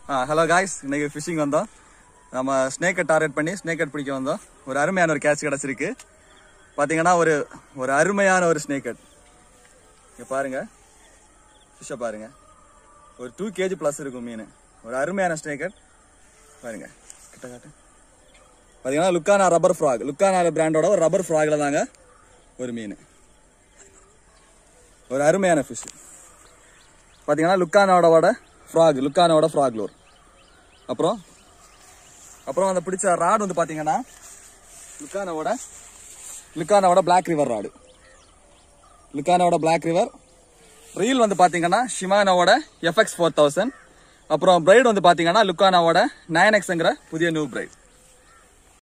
hello guys இன்னைக்கு phishing வந்தோம் நம்ம ஸ்னேக்கை டார்கெட் பண்ணி ஸ்னேக்கட் பிடிக்க வந்தோம் ஒரு அருமையான ஒரு கேட்ச் கிடச்சிருக்கு பார்த்தீங்கன்னா ஒரு ஒரு அருமையான ஒரு ஸ்னேக்கட் இங்கே பாருங்க ஃபிஷ்ஷை பாருங்க ஒரு டூ கேஜி ப்ளஸ் இருக்கும் மீன் ஒரு அருமையான ஸ்னேக்கட் பாருங்க கிட்ட காட்டு பார்த்தீங்கன்னா லுக்கானா ரப்பர் ஃப்ராக் லுக்கானா பிராண்டோட ஒரு ரப்பர் ஃப்ராகில் தாங்க ஒரு மீன் ஒரு அருமையான ஃபிஷ் பார்த்தீங்கன்னா லுக்கானாவோட ஃப்ராக் லுக்கானாவோட ஃப்ராக் லோர் அப்புறம் அப்புறம் அந்த பிடிச்ச ராட் வந்து பார்த்தீங்கன்னா லுக்கானாவோட லுக்கானாவோட பிளாக் ரிவர் ராடு லுக்கானாவோட பிளாக் ரிவர் ரீல் வந்து பார்த்தீங்கன்னா ஷிமானோட எஃப்எக்ஸ் ஃபோர் தௌசண்ட் அப்புறம் பிரைட் வந்து பார்த்தீங்கன்னா லுக்கானாவோட நைன் எக்ஸுங்கிற புதிய நியூ பிரைட்